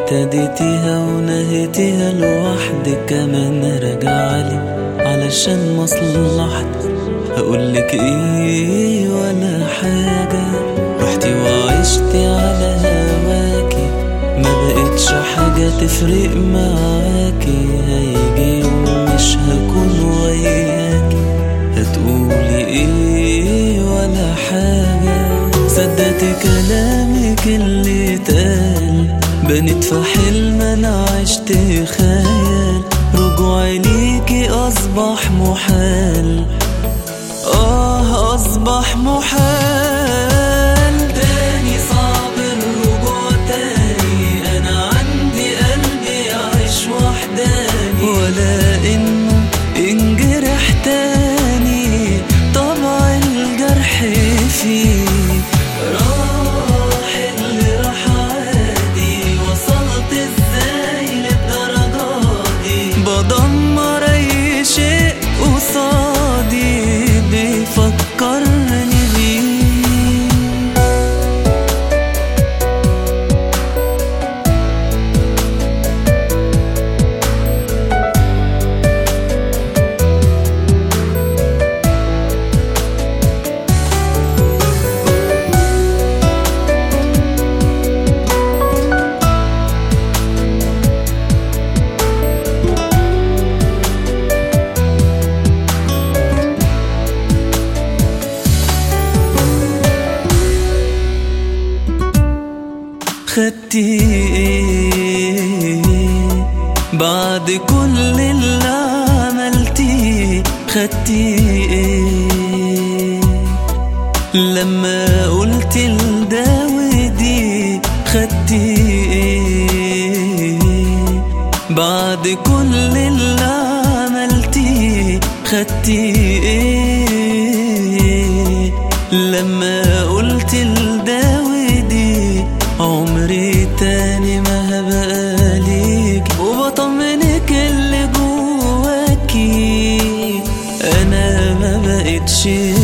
ابتديتيها ونهيتيها لوحدك كمان راجعلي علشان مصلحتي هقولك ايه ولا حاجة رحتي وعشتي على هواكي ما بقتش حاجة تفرق معاكي هيجي يوم مش هكون وياكي هتقولي ايه ولا حاجة صدقت كلامك اللي اتقال بنت في حلم انا عشت خيال رجوعي ليكي اصبح محال اه اصبح محال تاني صعب الرجوع تاني انا عندي قلبي يعيش وحداني ولا انه انجرح تاني طبع الجرح فيه راح اللي راح عادي وصلت ازاي للدرجة دي بدمر اي شيء قصادي بيفكرني بيه خدتي ايه بعد كل اللي عملتيه خدتي ايه لما قلت لده ودي خدتي ايه بعد كل اللي عملتيه خدتي ايه لما قلت لده ودي عمري تاني ما هبقى ليك وبطمنك اللي جواكي انا ما بقتش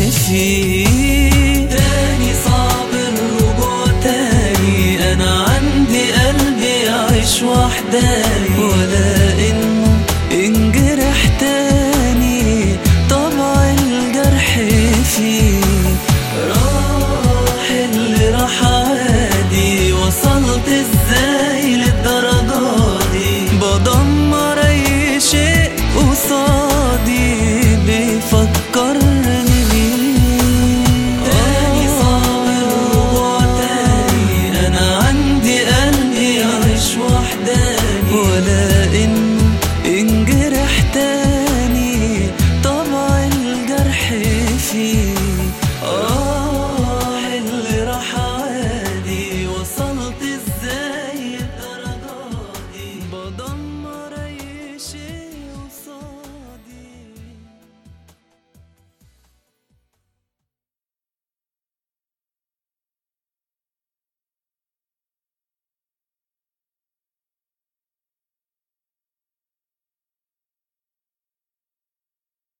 فيه تاني صعب الرجوع تاني انا عندي قلبي يعيش وحداني ولا